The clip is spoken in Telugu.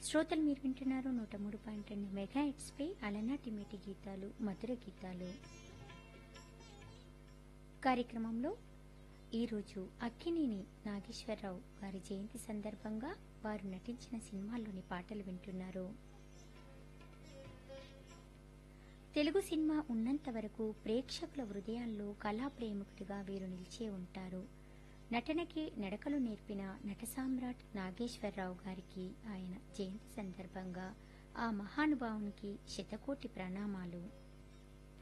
శ్రోతలు మీరు వింటున్నారు నూట మూడు పాయింట్ రెండు మెగా హిట్స్ పై అలనాటి మేటి గీతాలు మధుర గీతాలు కార్యక్రమంలో ఈరోజు అక్కినేని నాగేశ్వరరావు గారి జయంతి సందర్భంగా వారు నటించిన సినిమాల్లోని పాటలు వింటున్నారు తెలుగు సినిమా ఉన్నంత వరకు ప్రేక్షకుల హృదయాల్లో కళా ప్రేమికుడిగా వీరు నిలిచే ఉంటారు నటనకి నడకలు నేర్పిన నట సామ్రాట్ నాగేశ్వరరావు గారికి ఆయన జయంతి సందర్భంగా ఆ మహానుభావునికి శతకోటి ప్రణామాలు